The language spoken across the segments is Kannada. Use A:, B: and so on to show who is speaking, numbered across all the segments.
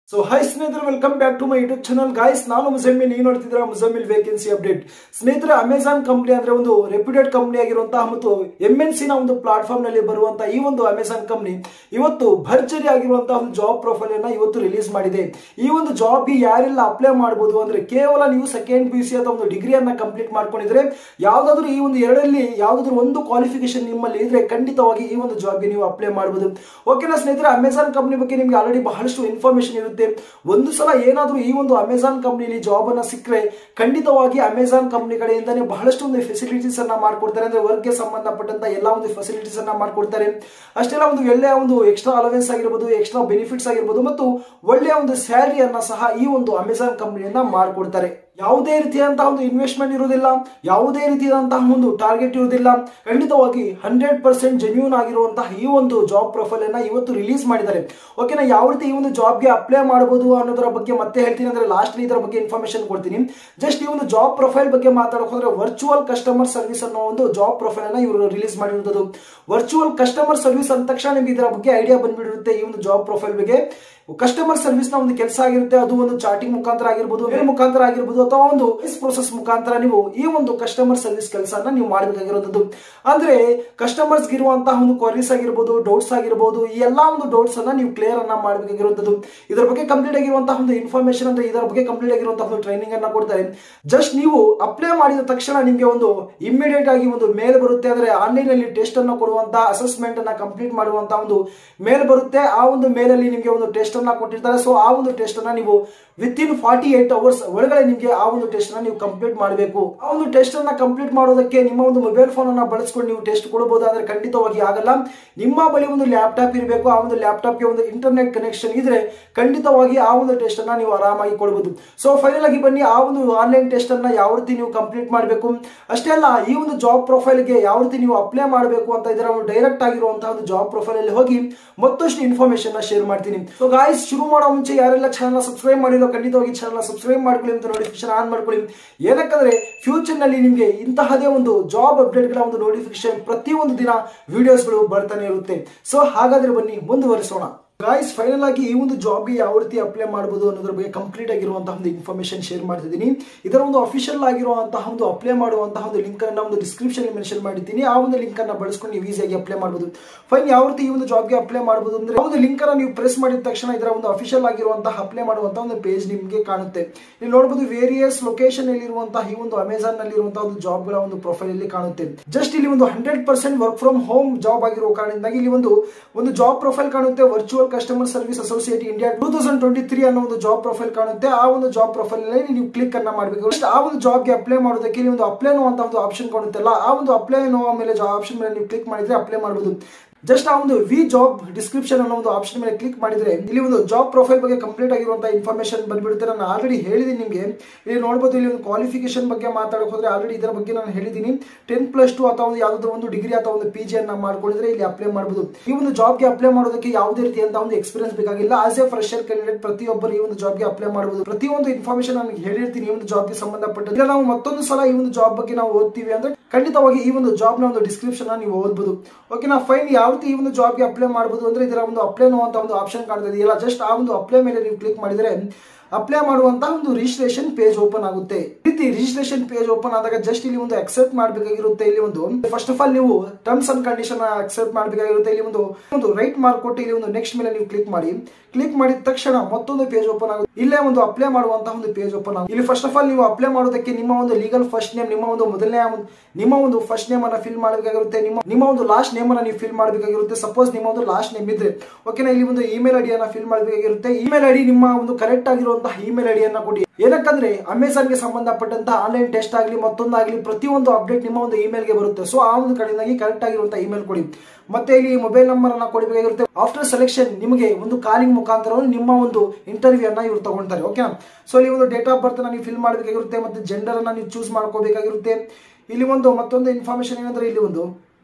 A: ಸೊ ಹೈ ಸ್ನೇಹಿತರೆ welcome back to my YouTube channel guys ನಾನು ಮುಜಮ್ಮಿಲ್ ನೀವು ನೋಡ್ತಿದ್ದೀರಾ ಮುಜಮ್ಮಿಲ್ ವೇಕೆನ್ಸಿ ಅಪ್ಡೇಟ್ ಸ್ನೇಹಿತರೆ ಅಮೆಝಾನ್ ಕಂಪ್ನಿ ಅಂದ್ರೆ ಒಂದು ರೆಪ್ಯೂಟೆಡ್ ಕಂಪ್ನಿ ಆಗಿರುವಂತಹ ಮತ್ತು ಎಂ ಎನ್ ಸಿ ನ ಒಂದು ಪ್ಲಾಟ್ಫಾರ್ಮ್ ನಲ್ಲಿ ಬರುವಂತಹ ಈ ಒಂದು ಅಮೆಝಾನ್ ಕಂಪ್ನಿ ಇವತ್ತು ಭರ್ಜರಿ ಆಗಿರುವಂತಹ ಒಂದು ಜಾಬ್ ಪ್ರೊಫೈಲ್ ಅನ್ನ ಇವತ್ತು ರಿಲೀಸ್ ಮಾಡಿದೆ ಈ ಒಂದು ಜಾಬ್ ಗೆ ಯಾರೆಲ್ಲ ಅಪ್ಲೈ ಮಾಡಬಹುದು ಅಂದ್ರೆ ಕೇವಲ ನೀವು ಸೆಕೆಂಡ್ ಪಿ ಸಿ ಅಥವಾ ಒಂದು ಡಿಗ್ರಿಯನ್ನ ಕಂಪ್ಲೀಟ್ ಮಾಡ್ಕೊಂಡಿದ್ರೆ ಯಾವ್ದಾದ್ರು ಈ ಒಂದು ಎರಡರಲ್ಲಿ ಯಾವ್ದಾದ್ರು ಒಂದು ಕ್ವಾಲಿಫಿಕೇಶನ್ ನಿಮ್ಮಲ್ಲಿ ಇದ್ರೆ ಖಂಡಿತವಾಗಿ ಈ ಒಂದು ಜಾಬ್ಗೆ ನೀವು ಅಪ್ಲೈ ಮಾಡಬಹುದು ಓಕೆನಾ ಸ್ನೇಹಿತರೆ ಅಮೆಝಾನ್ ಕಂಪ್ನಿ ಬಗ್ಗೆ ನಿಮ್ಗೆ ಆಲ್ರೆಡಿ ಬಹಳಷ್ಟು ಇನ್ಫಾರ್ಮೇಶನ್ ಇರುತ್ತೆ ಒಂದು ಸಲ ಏನಾದ್ರೂ ಈ ಒಂದು ಅಮೆಝಾನ್ ಕಂಪ್ನಿಲಿ ಜಾಬ್ ಅನ್ನ ಸಿಕ್ಕರೆ ಖಂಡಿತವಾಗಿ ಅಮೆಝಾನ್ ಕಂಪ್ನಿ ಕಡೆಯಿಂದಾನೇ ಬಹಳಷ್ಟು ಒಂದು ಫೆಸಿಲಿಟೀಸ್ ಅನ್ನ ಮಾಡ್ಕೊಡ್ತಾರೆ ಅಂದ್ರೆ ವರ್ಕ್ಗೆ ಸಂಬಂಧಪಟ್ಟಂತ ಎಲ್ಲ ಒಂದು ಫೆಸಿಲಿಟೀಸ್ ಅನ್ನ ಮಾಡ್ಕೊಡ್ತಾರೆ ಅಷ್ಟೆಲ್ಲ ಒಂದು ಒಳ್ಳೆಯ ಒಂದು ಎಕ್ಸ್ಟ್ರಾ ಅಲವೆನ್ಸ್ ಆಗಿರ್ಬೋದು ಎಕ್ಸ್ಟ್ರಾ ಬೆನಿಫಿಟ್ಸ್ ಆಗಿರ್ಬೋದು ಮತ್ತು ಒಳ್ಳೆಯ ಒಂದು ಸ್ಯಾಲರಿಯನ್ನ ಸಹ ಈ ಒಂದು ಅಮೆಝಾನ್ ಕಂಪ್ನಿಯನ್ನ ಮಾಡ್ಕೊಡ್ತಾರೆ ಯಾವುದೇ ರೀತಿಯಾದಂತಹ ಒಂದು ಇನ್ವೆಸ್ಟ್ಮೆಂಟ್ ಇರುವುದಿಲ್ಲ ಯಾವುದೇ ರೀತಿಯಾದಂತಹ ಒಂದು ಟಾರ್ಗೆಟ್ ಇರುವುದಿಲ್ಲ ಖಂಡಿತವಾಗಿ ಹಂಡ್ರೆಡ್ ಪರ್ಸೆಂಟ್ ಜೆನ್ಯೂನ್ ಆಗಿರುವಂತಹ ಈ ಒಂದು ಜಾಬ್ ಪ್ರೊಫೈಲ್ ಅನ್ನ ಇವತ್ತು ರಿಲೀಸ್ ಮಾಡಿದ್ದಾರೆ ಓಕೆನಾ ಯಾವ ರೀತಿ ಈ ಒಂದು ಜಾಬ್ಗೆ ಅಪ್ಲೈ ಮಾಡಬಹುದು ಅನ್ನೋದರ ಬಗ್ಗೆ ಮತ್ತೆ ಹೇಳ್ತೀನಿ ಅಂದ್ರೆ ಲಾಸ್ಟ್ ಇದರ ಬಗ್ಗೆ ಇನ್ಫಾರ್ಮೇಶನ್ ಕೊಡ್ತೀನಿ ಜಸ್ಟ್ ಈ ಒಂದು ಜಾಬ್ ಪ್ರೊಫೈಲ್ ಬಗ್ಗೆ ಮಾತಾಡೋಕೆ ಹೋದ್ರೆ ವರ್ಚುವಲ್ ಕಸ್ಟಮರ್ ಸರ್ವಿಸ್ ಅನ್ನೋ ಒಂದು ಜಾಬ್ ಪ್ರೊಫೈಲ್ ಅನ್ನ ಇವರು ರಿಲೀಸ್ ಮಾಡಿರುತ್ತದೆ ವರ್ಚುವಲ್ ಕಸ್ಟಮರ್ ಸರ್ವಿಸ್ ಅಂದ ತಕ್ಷಣ ನಿಮ್ಗೆ ಇದರ ಬಗ್ಗೆ ಐಡಿಯಾ ಬಂದ್ಬಿಟ್ಟಿರುತ್ತೆ ಈ ಒಂದು ಜಾಬ್ ಪ್ರೊಫೈಲ್ ಬಗ್ಗೆ ಕಸ್ಟಮರ್ ಸರ್ವಿಸ್ ನ ಒಂದು ಕೆಲಸ ಆಗಿರುತ್ತೆ ಅದು ಒಂದು ಚಾಟಿಂಗ್ ಮುಖಾಂತರ ಆಗಿರ್ಬೋದು ಮೇಲ್ ಮುಖಾಂತರ ಆಗಿರ್ಬೋದು ಅಥವಾ ಒಂದು ಪ್ರೋಸೆಸ್ ಮುಖಾಂತರ ನೀವು ಈ ಒಂದು ಕಸ್ಟಮರ್ ಸರ್ವಿಸ್ ಕೆಲಸನ ನೀವು ಮಾಡಬೇಕಾಗಿರುವಂತದ್ದು ಅಂದ್ರೆ ಕಸ್ಟಮರ್ಸ್ ಇರುವಂತಹ ಒಂದು ಕ್ವರೀಸ್ ಆಗಿರ್ಬೋದು ಡೌಟ್ಸ್ ಆಗಿರ್ಬೋದು ಈ ಎಲ್ಲಾ ಒಂದು ಡೌಟ್ಸ್ ಅನ್ನ ನೀವು ಕ್ಲಿಯರ್ ಅನ್ನ ಮಾಡಬೇಕಾಗಿರುವಂತದ್ದು ಇದರ ಬಗ್ಗೆ ಕಂಪ್ಲೀಟ್ ಆಗಿರುವಂತಹ ಒಂದು ಇನ್ಫಾರ್ಮೇಶನ್ ಅಂದ್ರೆ ಇದರ ಬಗ್ಗೆ ಕಂಪ್ಲೀಟ್ ಆಗಿರುವಂತಹ ಒಂದು ಟ್ರೈನಿಂಗ್ ಅನ್ನ ಕೊಡ್ತಾರೆ ಜಸ್ಟ್ ನೀವು ಅಪ್ಲೈ ಮಾಡಿದ ತಕ್ಷಣ ನಿಮಗೆ ಒಂದು ಇಮಿಡಿಯೇಟ್ ಆಗಿ ಒಂದು ಮೇಲ್ ಬರುತ್ತೆ ಅಂದ್ರೆ ಆನ್ಲೈನ್ ಅಲ್ಲಿ ಟೆಸ್ಟ್ ಅನ್ನು ಕೊಡುವಂತಹ ಅಸೆಸ್ಮೆಂಟ್ ಅನ್ನ ಕಂಪ್ಲೀಟ್ ಮಾಡುವಂತಹ ಒಂದು ಮೇಲ್ ಬರುತ್ತೆ ಆ ಒಂದು ಮೇಲ್ ಅಲ್ಲಿ ನಿಮಗೆ ಒಂದು ಟೆಸ್ಟ್ ಅನ್ನ ಕೊಟ್ಟಿರ್ತಾರೆ ಸೊ ಆ ಒಂದು ಟೆಸ್ಟ್ ಅನ್ನ ನೀವು within forty eight hours ಒಳಗಡೆ ನಿಮಗೆ ಆ ಒಂದು ಟೆಸ್ಟ್ ಅನ್ನ ನೀವು ಕಂಪ್ಲೀಟ್ ಮಾಡಬೇಕು ಆ ಒಂದು ಟೆಸ್ಟ್ ಅನ್ನ ಕಂಪ್ಲೀಟ್ ಮಾಡೋದಕ್ಕೆ ನಿಮ್ಮ ಒಂದು ಮೊಬೈಲ್ ಫೋನ್ ಅನ್ನ ಬಳಸ್ಕೊಂಡು ನೀವು ಟೆಸ್ಟ್ ಕೊಡಬಹುದು ಅಂದ್ರೆ ಖಂಡಿತವಾಗಿ ಆಗಲ್ಲ ನಿಮ್ಮ ಬಳಿ ಒಂದು ಲ್ಯಾಪ್ಟಾಪ್ ಇರಬೇಕು ಆ ಒಂದು ಲ್ಯಾಪ್ಟಾಪ್ಗೆ ಒಂದು ಇಂಟರ್ನೆಟ್ ಕನೆಕ್ಷನ್ ಇದ್ರೆ ಖಂಡಿತವಾಗಿ ಆ ಒಂದು ಟೆಸ್ಟ್ ಅನ್ನ ನೀವು ಆರಾಮಾಗಿ ಕೊಡಬಹುದು ಸೊ ಫೈನಲ್ ಆಗಿ ಬನ್ನಿ ಆ ಒಂದು ಆನ್ಲೈನ್ ಟೆಸ್ಟ್ ಅನ್ನ ಯಾವ ರೀತಿ ನೀವು ಕಂಪ್ಲೀಟ್ ಮಾಡಬೇಕು ಅಷ್ಟೇ ಅಲ್ಲ ಈ ಒಂದು ಜಾಬ್ ಪ್ರೊಫೈಲ್ಗೆ ಯಾವ ರೀತಿ ನೀವು ಅಪ್ಲೈ ಮಾಡಬೇಕು ಅಂತ ಇದರ ಒಂದು ಡೈರೆಕ್ಟ್ ಆಗಿರುವಂತಹ ಒಂದು ಜಾಬ್ ಪ್ರೊಫೈಲ್ ಅಲ್ಲಿ ಹೋಗಿ ಮತ್ತಷ್ಟು ಇನ್ಫಾರ್ಮೇಶನ್ ನ ಶೇರ್ ಮಾಡ್ತೀನಿ ಸೊ ಗಾಯ್ಸ್ ಶುರು ಮಾಡೋ ಮುಂಚೆ ಯಾರೆಲ್ಲ ಚಾನಲ್ ಸಬ್ಸ್ಕ್ರೈಬ್ ಮಾಡಿರೋ ಖಂಡಿತವಾಗಿ ಚಾನಲ್ ಸಬ್ಸ್ಕ್ರೈಬ್ ಮಾಡ್ಕೊಳ್ಳಿ ಅಂತ ನೋಟಿಫಿಕೇಶನ್ ಆನ್ ಮಾಡ್ಕೊಳ್ಳಿ ಏನಕ್ಕಂದ್ರೆ ಫ್ಯೂಚರ್ ನಲ್ಲಿ ನಿಮಗೆ ಇಂತಹದೇ ಒಂದು ಜಾಬ್ ಅಪ್ಡೇಟ್ ಗಳ ಒಂದು ನೋಟಿಫಿಕೇಶನ್ ಪ್ರತಿಯೊಂದು ದಿನ ವಿಡಿಯೋಸ್ಗಳು ಬರ್ತಾನೆ ಇರುತ್ತೆ ಸೊ ಹಾಗಾದ್ರೆ ಬನ್ನಿ ಮುಂದುವರಿಸೋಣ ಗಾಯ್ಸ್ ಫೈನಲ್ ಆಗಿ ಈ ಒಂದು ಜಾಬ್ಗೆ ಯಾವ ರೀತಿ ಅಪ್ಲೈ ಮಾಡಬಹುದು ಅನ್ನೋದ್ರ ಬಗ್ಗೆ ಕಂಪ್ಲೀಟ್ ಆಗಿರುವಂತಹ ಒಂದು ಇನ್ಫಾರ್ಮೇಶನ್ ಶೇರ್ ಮಾಡ್ತಿದ್ದೀನಿ ಇದರ ಒಂದು ಅಫಿಷಿಯಲ್ ಆಗಿರುವಂತಹ ಒಂದು ಅಪ್ಲೈ ಮಾಡುವಂತಹ ಒಂದು ಲಿಂಕ್ ಅನ್ನ ಒಂದು ಡಿಸ್ಕ್ರಿಪ್ಷನ್ ಮೆನ್ಷನ್ ಮಾಡಿದ್ದೀನಿ ಆ ಒಂದು ಲಿಂಕ್ ಅನ್ನ ಬಳಸ್ಕೊಂಡು ನೀವು ಈಸಿಯಾಗಿ ಅಪ್ಲೈ ಮಾಡಬಹುದು ಫೈನ್ ಯಾವ ರೀತಿ ಈ ಒಂದು ಜಾಬ್ಗೆ ಅಪ್ಲೈ ಮಾಡಬಹುದು ಅಂದ್ರೆ ಒಂದು ಲಿಂಕ್ ಅನ್ನ ನೀವು ಪ್ರೆಸ್ ಮಾಡಿದ ತಕ್ಷಣ ಇದರ ಒಂದು ಅಫಿಷಿಯಲ್ ಆಗಿರುವಂತಹ ಅಪ್ಲೈ ಮಾಡುವಂತಹ ಒಂದು ಪೇಜ್ ನಿಮಗೆ ಕಾಣುತ್ತೆ ಇಲ್ಲಿ ನೋಡಬಹುದು ವೇರಿಯಸ್ ಲೊಕೇಶನ್ ಅಲ್ಲಿರುವಂತಹ ಈ ಒಂದು ಅಮೆಝಾನ್ ನಲ್ಲಿ ಇರುವಂತಹ ಒಂದು ಜಾಬ್ ಗಳ ಒಂದು ಪ್ರೊಫೈಲ್ ಇಲ್ಲಿ ಕಾಣುತ್ತೆ ಜಸ್ಟ್ ಇಲ್ಲಿ ಒಂದು hundred percent work from home job ಆಗಿರುವ ಕಾರಣದಿಂದಾಗಿ ಇಲ್ಲಿ ಒಂದು ಒಂದು ಜಾಬ್ ಪ್ರೊಫೈಲ್ ಕಾಣುತ್ತೆ virtual customer service associate India two thousand twenty three ಅನ್ನೋ ಒಂದು ಜಾಬ್ ಪ್ರೊಫೈಲ್ ಕಾಣುತ್ತೆ ಆ ಒಂದು ಜಾಬ್ ಪ್ರೊಫೈಲ್ ನಲ್ಲಿ ನೀವು ಕ್ಲಿಕ್ ಅನ್ನ ಮಾಡಬೇಕು ಆ ಒಂದು ಜಾಬ್ಗೆ ಅಪ್ಲೈ ಮಾಡೋದಕ್ಕೆ ಇಲ್ಲಿ ಒಂದು ಅಪ್ಲೈ ಅನ್ನುವಂತ ಒಂದು ಆಪ್ಷನ್ ಕಾಣುತ್ತಲ್ಲ ಆ ಒಂದು ಅಪ್ಲೈ ಅನ್ನೋ ಮೇಲೆ ಆಪ್ಷನ್ ಮೇಲೆ ನೀವು ಕ್ಲಿಕ್ ಮಾಡಿದ್ರೆ ಅಪ್ಲೈ ಮಾಡಬಹುದು ಜಸ್ಟ್ ಆ ಒಂದು ವಿ ಜಾಬ್ ಡಿಸ್ಕ್ರಿಪ್ಷನ್ ಅನ್ನೋ ಒಂದು ಆಪ್ಷನ್ ಮೇಲೆ ಕ್ಲಿಕ್ ಮಾಡಿದ್ರೆ ಇಲ್ಲಿ ಒಂದು ಜಾಬ್ ಪ್ರೊಫೈಲ್ ಬಗ್ಗೆ ಕಂಪ್ಲೀಟ್ ಆಗಿರುವಂತಹ ಇನ್ಫಾರ್ಮೇಶನ್ ಬಂದ್ಬಿಡುತ್ತೆ ನಾನು ಆಲ್ರೆಡಿ ಹೇಳಿದ್ದೀನಿ ನಿಮಗೆ ಇಲ್ಲಿ ನೋಡಬಹುದು ಇಲ್ಲಿ ಒಂದು ಕ್ವಾಲಿಫಿಕೇಶನ್ ಬಗ್ಗೆ ಮಾತಾಡೋಕೆ ಹೋದ್ರೆ ಆಲ್ರೆಡಿ ಇದರ ಬಗ್ಗೆ ನಾನು ಹೇಳಿದ್ದೀನಿ ಟೆನ್ ಪ್ಲಸ್ ಟು ಅಥವಾ ಒಂದು ಯಾವ್ದಾದ್ರು ಒಂದು ಡಿಗ್ರಿ ಅಥವಾ ಒಂದು ಪಿ ಜಿ ಅನ್ನ ಮಾಡ್ಕೊಂಡಿದ್ರೆ ಇಲ್ಲಿ ಅಪ್ಲೈ ಮಾಡಬಹುದು ಈ ಒಂದು ಜಾಬ್ಗೆ ಅಪ್ಲೈ ಮಾಡೋದಕ್ಕೆ ಯಾವುದೇ ರೀತಿಯಂತ ಒಂದು ಎಕ್ಸ್ಪೀರಿಯನ್ಸ್ ಬೇಕಾಗಿಲ್ಲ ಆಸ್ ಎ ಫ್ರೆಶರ್ ಕ್ಯಾಂಡಿಡೇಟ್ ಪ್ರತಿಯೊಬ್ಬರು ಈ ಒಂದು ಜಾಬ್ಗೆ ಅಪ್ಲೈ ಮಾಡಬಹುದು ಪ್ರತಿಯೊಂದು ಇನ್ಫಾರ್ಮೇಶನ್ ನಾನು ಹೇಳಿರ್ತೀನಿ ಈ ಒಂದು ಜಾಬ್ಗೆ ಸಂಬಂಧಪಟ್ಟ ಇಲ್ಲ ನಾವು ಮತ್ತೊಂದು ಸಲ ಈ ಒಂದು ಜಾಬ್ ಬಗ್ಗೆ ನಾವು ಓದ್ತೀವಿ ಅಂದ್ರೆ ಖಂಡಿತವಾಗಿ ಈ ಒಂದು ಜಾಬ್ನ ಒಂದು ಡಿಸ್ಕ್ರಿಪ್ಷನ್ ನೀವು ಓದ್ಬೋದು ಓಕೆನಾ ಫೈನ್ ಯಾವ ರೀತಿ ಈ ಒಂದು ಜಾಬ್ಗೆ ಅಪ್ಲೈ ಮಾಡಬಹುದು ಅಂದ್ರೆ ಇದರ ಒಂದು ಅಪ್ಲೈ ಅನ್ನುವಂತ ಒಂದು ಆಪ್ಷನ್ ಕಾಣ್ತಾ ಇದೆಯಲ್ಲ ಜಸ್ಟ್ ಆ ಒಂದು ಅಪ್ಲೈ ಮೇಲೆ ನೀವು ಕ್ಲಿಕ್ ಮಾಡಿದ್ರೆ ಅಪ್ಲೈ ಮಾಡುವಂತಹ ಒಂದು ರಿಜಿಸ್ಟ್ರೇಷನ್ ಪೇಜ್ ಓಪನ್ ಆಗುತ್ತೆ ರೀತಿ ರಿಜಿಸ್ಟ್ರೇಷನ್ ಪೇಜ್ ಓಪನ್ ಆದಾಗ ಜಸ್ಟ್ ಇಲ್ಲಿ ಒಂದು ಅಕ್ಸೆಪ್ಟ್ ಮಾಡಬೇಕಾಗಿರುತ್ತೆ ಇಲ್ಲಿ ಒಂದು ಫಸ್ಟ್ ಆಫ್ ಆಲ್ ನೀವು ಟರ್ಮ್ಸ್ ಅಂಡ್ ಕಂಡೀಷನ್ ಅಕ್ಸೆಪ್ಟ್ ಮಾಡಬೇಕಾಗಿರುತ್ತೆ ಇಲ್ಲಿ ಒಂದು ಒಂದು ರೈಟ್ ಮಾರ್ಕ್ ಕೊಟ್ಟು ಇಲ್ಲಿ ಒಂದು ನೆಕ್ಸ್ಟ್ ಮೇಲೆ ನೀವು ಕ್ಲಿಕ್ ಮಾಡಿ ಕ್ಲಿಕ್ ಮಾಡಿದ ತಕ್ಷಣ ಮತ್ತೊಂದು ಪೇಜ್ ಓಪನ್ ಆಗುತ್ತೆ ಇಲ್ಲೇ ಒಂದು ಅಪ್ಲೈ ಮಾಡುವಂತಹ ಒಂದು ಪೇಜ್ ಓಪನ್ ಆಗುತ್ತೆ ಇಲ್ಲಿ ಫಸ್ಟ್ ಆಫ್ ಆಲ್ ನೀವು ಅಪ್ಲೈ ಮಾಡೋದಕ್ಕೆ ನಿಮ್ಮ ಒಂದು ಲೀಗಲ್ ಫಸ್ಟ್ ನೇಮ್ ನಿಮ್ಮ ಒಂದು ಮೊದಲನೇ ನಿಮ್ಮ ಒಂದು ಫಸ್ಟ್ ನೇಮ್ ಅನ್ನ ಫಿಲ್ ಮಾಡಬೇಕಾಗಿರುತ್ತೆ ನಿಮ್ಮ ನಿಮ್ಮ ಒಂದು ಲಾಸ್ಟ್ ನೇಮ್ ಅನ್ನ ನೀವು ಫಿಲ್ ಮಾಡಬೇಕಾಗಿರುತ್ತೆ ಸಪೋಸ್ ನಿಮ್ಮ ಒಂದು ಲಾಸ್ಟ್ ನೇಮ್ ಇದ್ರೆ ಓಕೆನಾ ಇಲ್ಲಿ ಒಂದು ಇಮೇಲ್ ಐಡಿ ಅನ್ನ ಫಿಲ್ ಮಾಡಬೇಕಾಗಿರುತ್ತೆ ಇಮೇಲ್ ಐಡಿ ನಿಮ್ಮ ಒಂದು ಕರೆಕ್ಟ್ ಆಗಿರುವಂತಹ ಇಮೇಲ್ ಐಡಿಯನ್ನ ಕೊಡಿ ಏನಕ್ಕಂದ್ರೆ ಅಮೆಝಾನ್ಗೆ ಸಂಬಂಧಪಟ್ಟಂತಹ ಆನ್ಲೈನ್ ಟೆಸ್ಟ್ ಆಗಲಿ ಮತ್ತೊಂದಾಗಲಿ ಪ್ರತಿಯೊಂದು ಅಪ್ಡೇಟ್ ನಿಮ್ಮ ಒಂದು ಇಮೇಲ್ಗೆ ಬರುತ್ತೆ ಸೊ ಆ ಒಂದು ಕಡೆಯಿಂದಾಗಿ ಕರೆಕ್ಟ್ ಆಗಿರುವಂತಹ ಇಮೇಲ್ ಕೊಡಿ ಮತ್ತೆ ಇಲ್ಲಿ ಮೊಬೈಲ್ ನಂಬರ್ ಅನ್ನ ಕೊಡಬೇಕಾಗಿರುತ್ತೆ ಆಫ್ಟರ್ ಸೆಲೆಕ್ಷನ್ ನಿಮಗೆ ಒಂದು ಕಾಲಿಂಗ್ ಮುಖಾಂತರ ನಿಮ್ಮ ಒಂದು ಇಂಟರ್ವ್ಯೂ ಅನ್ನ ಇವ್ರು ತಗೊಳ್ತಾರೆ ಓಕೆನಾ ಸೊ ಇಲ್ಲಿ ಒಂದು ಡೇಟ್ ಆಫ್ ಬರ್ತ್ ನೀವು ಫಿಲ್ ಮಾಡಬೇಕಾಗಿರುತ್ತೆ ಮತ್ತೆ ಜೆಂಡರ್ ಅನ್ನ ನೀವು ಚೂಸ್ ಮಾಡ್ಕೋಬೇಕಾಗಿರುತ್ತೆ ಇಲ್ಲಿ ಒಂದು ಮತ್ತೊಂದು ಇನ್ಫಾರ್ಮೇಶನ್ ಏನಂದ್ರೆ ಇಲ್ಲಿ ಒಂದು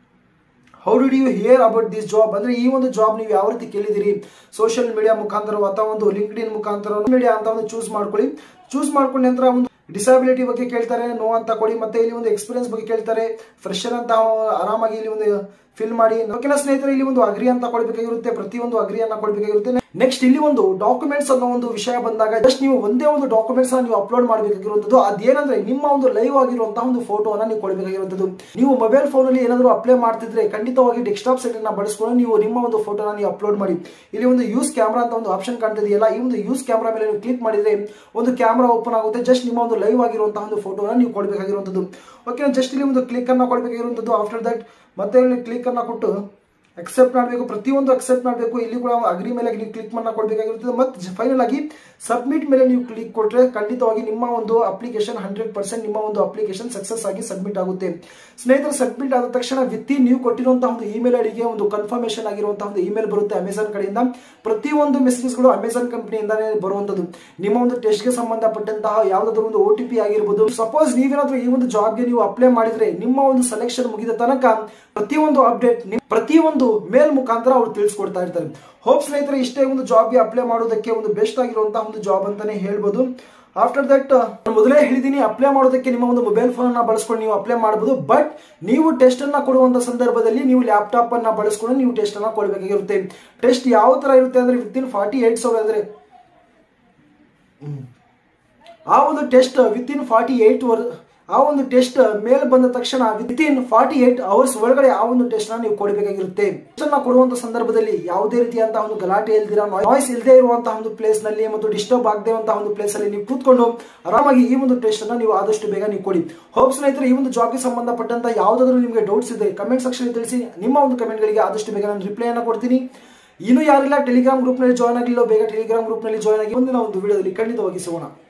A: how did you hear about this job ಅಂದ್ರೆ ಈ ಒಂದು ಜಾಬ್ ನೀವು ಯಾವ ರೀತಿ ಕೇಳಿದಿರಿ ಸೋಷಿಯಲ್ ಮೀಡಿಯಾ ಮುಖಾಂತರ ಅಥವಾ ಒಂದು ಲಿಂಕ್ಡ್ ಇನ್ ಮುಖಾಂತರ ಮೀಡಿಯಾ ಅಂತ ಒಂದು ಚೂಸ್ ಮಾಡ್ಕೊಳ್ಳಿ ಚೂಸ್ ಮಾಡ್ಕೊಂಡ ನಂತರ ಒಂದು ಡಿಸಬಿಲಿಟಿ ಬಗ್ಗೆ ಕೇಳ್ತಾರೆ ನೋ ಅಂತ ಕೊಡಿ ಮತ್ತೆ ಇಲ್ಲಿ ಒಂದು ಎಕ್ಸ್ಪೀರಿಯನ್ಸ್ ಬಗ್ಗೆ ಕೇಳ್ತಾರೆ ಫ್ರೆಶರ್ ಅಂತ ಆರಾಮಾಗಿ ಇಲ್ಲಿ ಒಂದು ಫಿಲ್ ಮಾಡಿ ಓಕೆನಾ ಸ್ನೇಹಿತರೆ ಇಲ್ಲಿ ಒಂದು ಅಗ್ರಿ ಅಂತ ಕೊಡಬೇಕಾಗಿರುತ್ತೆ ಪ್ರತಿಯೊಂದು ಅಗ್ರಿಯನ್ನ ಕೊಡಬೇಕಾಗಿರುತ್ತೆ ನೆಕ್ಸ್ಟ್ ಇಲ್ಲಿ ಒಂದು ಡಾಕ್ಯುಮೆಂಟ್ಸ್ ಅನ್ನೋ ಒಂದು ವಿಷಯ ಬಂದಾಗ ಜಸ್ಟ್ ನೀವು ಒಂದೇ ಒಂದು ಡಾಕ್ಯುಮೆಂಟ್ಸ್ ನೀವು ಅಪ್ಲೋಡ್ ಮಾಡಬೇಕಾಗಿರುವಂತದ್ದು ಅದೇನಂದ್ರೆ ನಿಮ್ಮ ಒಂದು ಲೈವ್ ಆಗಿರುವಂತಹ ಒಂದು ಫೋಟೋವನ್ನ ನೀವು ಕೊಡಬೇಕಾಗಿರುವಂತದ್ದು ನೀವು ಮೊಬೈಲ್ ಫೋನ್ ಅಲ್ಲಿ ಏನಾದರೂ ಅಪ್ಲೈ ಮಾಡ್ತಿದ್ರೆ ಖಂಡಿತವಾಗಿ ಡೆಸ್ಕ್ಟಾಪ್ ಸೆಟ್ ಅನ್ನ ಬಳಸ್ಕೊಂಡು ನೀವು ನಿಮ್ಮ ಒಂದು ಫೋಟೋನ ನೀವು ಅಪ್ಲೋಡ್ ಮಾಡಿ ಇಲ್ಲಿ ಒಂದು ಯೂಸ್ ಕ್ಯಾಮ್ರಾ ಅಂತ ಒಂದು ಆಪ್ಷನ್ ಕಾಣ್ತಿದೆಯಲ್ಲ ಈ ಒಂದು ಯೂಸ್ ಕ್ಯಾಮ್ರಾ ಮೇಲೆ ನೀವು ಕ್ಲಿಕ್ ಮಾಡಿದ್ರೆ ಒಂದು ಕ್ಯಾಮ್ರಾ ಓಪನ್ ಆಗುತ್ತೆ ಜಸ್ಟ್ ನಿಮ್ಮ ಒಂದು ಲೈವ್ ಆಗಿರುವಂತಹ ಒಂದು ಫೋಟೋನ ನೀವು ಕೊಡಬೇಕಾಗಿರುವಂತದ್ದು ಓಕೆ ಜಸ್ಟ್ ಇಲ್ಲಿ ಒಂದು ಕ್ಲಿಕ್ ಅನ್ನ ಕೊಡಬೇಕಾಗಿರುವಂತದ್ದು ಆಫ್ಟರ್ ದಟ್ ಮತ್ತೆ ಇಲ್ಲಿ ಕ್ಲಿಕ್ ಅನ್ನ ಕೊಟ್ಟು ಅಕ್ಸೆಪ್ಟ್ ಮಾಡಬೇಕು ಪ್ರತಿಯೊಂದು ಅಕ್ಸೆಪ್ಟ್ ಮಾಡಬೇಕು ಇಲ್ಲಿ ಕೂಡ ಅಗ್ರಿ ಮೇಲೆ ನೀವು ಕ್ಲಿಕ್ ಮಾಡನ್ನ ಕೊಡಬೇಕಾಗಿರುತ್ತದೆ ಮತ್ತು ಫೈನಲ್ ಆಗಿ ಸಬ್ಮಿಟ್ ಮೇಲೆ ನೀವು ಕ್ಲಿಕ್ ಕೊಟ್ಟರೆ ಖಂಡಿತವಾಗಿ ನಿಮ್ಮ ಒಂದು ಅಪ್ಲಿಕೇಶನ್ ಹಂಡ್ರೆಡ್ ಪರ್ಸೆಂಟ್ ನಿಮ್ಮ ಒಂದು ಅಪ್ಲಿಕೇಶನ್ ಸಕ್ಸಸ್ ಆಗಿ ಸಬ್ಮಿಟ್ ಆಗುತ್ತೆ ಸ್ನೇಹಿತರೆ ಸಬ್ಮಿಟ್ ಆದ ತಕ್ಷಣ ವಿತ್ತಿ ನೀವು ಕೊಟ್ಟಿರುವಂತಹ ಒಂದು ಇಮೇಲ್ ಐಡಿಗೆ ಒಂದು ಕನ್ಫರ್ಮೇಶನ್ ಆಗಿರುವಂತಹ ಒಂದು ಇಮೇಲ್ ಬರುತ್ತೆ ಅಮೆಝಾನ್ ಕಡೆಯಿಂದ ಪ್ರತಿಯೊಂದು ಮೆಸೇಜ್ಗಳು ಅಮೆಝಾನ್ ಕಂಪನಿಯಿಂದಾನೇ ಬರುವಂತದ್ದು ನಿಮ್ಮ ಒಂದು ಟೆಸ್ಟ್ಗೆ ಸಂಬಂಧಪಟ್ಟಂತಹ ಯಾವುದಾದ್ರೂ ಒಂದು ಓ ಟಿ ಪಿ ಆಗಿರ್ಬೋದು ಸಪೋಸ್ ನೀವೇನಾದ್ರೂ ಈ ಒಂದು ಜಾಬ್ಗೆ ನೀವು ಅಪ್ಲೈ ಮಾಡಿದ್ರೆ ನಿಮ್ಮ ಒಂದು ಸೆಲೆಕ್ಷನ್ ಮುಗಿದ ತನಕ ಪ್ರತಿಯೊಂದು ಅಪ್ಡೇಟ್ ಪ್ರತಿಯೊಂದು ಮೇಲ್ ಮುಖಾಂತರ ಅವ್ರು ತಿಳಿಸ್ಕೊಡ್ತಾ ಇರ್ತಾರೆ ಹೋಪ್ ಸ್ನೇಹಿತರೆ ಇಷ್ಟೇ ಒಂದು ಜಾಬ್ಗೆ ಅಪ್ಲೈ ಮಾಡೋದಕ್ಕೆ ಒಂದು ಬೆಸ್ಟ್ ಆಗಿರುವಂತಹ ಒಂದು ಜಾಬ್ ಅಂತಾನೆ ಹೇಳ್ಬೋದು ಆಫ್ಟರ್ ದಟ್ ಮೊದಲೇ ಹೇಳಿದೀನಿ ಅಪ್ಲೈ ಮಾಡೋದಕ್ಕೆ ನಿಮ್ಮ ಒಂದು ಮೊಬೈಲ್ ಫೋನ್ ಅನ್ನ ಬಳಸ್ಕೊಂಡು ನೀವು ಅಪ್ಲೈ ಮಾಡಬಹುದು ಬಟ್ ನೀವು ಟೆಸ್ಟ್ ಅನ್ನ ಕೊಡುವಂತ ಸಂದರ್ಭದಲ್ಲಿ ನೀವು ಲ್ಯಾಪ್ಟಾಪ್ ಅನ್ನ ಬಳಸ್ಕೊಂಡು ನೀವು ಟೆಸ್ಟ್ ಅನ್ನ ಕೊಡಬೇಕಾಗಿರುತ್ತೆ ಟೆಸ್ಟ್ ಯಾವ ತರ ಇರುತ್ತೆ ಅಂದ್ರೆ ವಿತ್ ಇನ್ ಫಾರ್ಟಿ ಏಟ್ ಸಾವಿರ ಅಂದ್ರೆ ಆ ಒಂದು test within forty eight hour ಆ ಒಂದು ಟೆಸ್ಟ್ ಮೇಲ್ ಬಂದ ತಕ್ಷಣ within forty eight hours ಒಳಗಡೆ ಆ ಒಂದು ಟೆಸ್ಟ್ ನ ನೀವು ಕೊಡಬೇಕಾಗಿರುತ್ತೆ ಟೆಸ್ಟ್ ಕೊಡುವಂತ ಸಂದರ್ಭದಲ್ಲಿ ಯಾವುದೇ ರೀತಿಯಂತಹ ಒಂದು ಗಲಾಟೆ ಇಲ್ದಿರ ನಾಯ್ಸ್ ಇಲ್ಲದೆ ಇರುವಂತಹ ಒಂದು ಪ್ಲೇಸ್ ನಲ್ಲಿ ಮತ್ತು ಡಿಸ್ಟರ್ಬ್ ಆಗದೆ ಇರುವಂತಹ ಒಂದು ಪ್ಲೇಸ್ ಅಲ್ಲಿ ನೀವು ಕೂತ್ಕೊಂಡು ಆರಾಮಾಗಿ ಈ ಒಂದು ಟೆಸ್ಟ್ ಅನ್ನ ನೀವು ಆದಷ್ಟು ಬೇಗ ನೀವು ಕೊಡಿ ಹೋಪ್ ಸ್ನೇಹಿತರೆ ಈ ಒಂದು ಜಾಬ್ಗೆ ಸಂಬಂಧಪಟ್ಟಂತ ಯಾವ್ದಾದ್ರು ನಿಮಗೆ ಡೌಟ್ಸ್ ಇದೆ ಕಮೆಂಟ್ ಸೆಕ್ಷನ್ ತಿಳಿಸಿ ನಿಮ್ಮ ಒಂದು ಕಮೆಂಟ್ ಗಳಿಗೆ ಆದಷ್ಟು ಬೇಗ ನಾನು ರಿಪ್ಲೈ ಅನ್ನ ಕೊಡ್ತೀನಿ ಇನ್ನು ಯಾರೆಲ್ಲ ಟೆಲಿಗ್ರಾಮ್ ಗ್ರೂಪ್ ನಲ್ಲಿ ಜಾಯ್ನ್ ಆಗಿಲ್ಲ ಬೇಗ ಟೆಲಿಗ್ರಾಮ್ ಗ್ರೂಪ್ ನಲ್ಲಿ ಜಾಯ್ನ್ ಆಗಿ ಮುಂದಿನ ಒಂದು ವಿಡಿಯೋದಲ್ಲಿ ಖಂಡಿತವಾಗಿ ಸಿಗೋಣ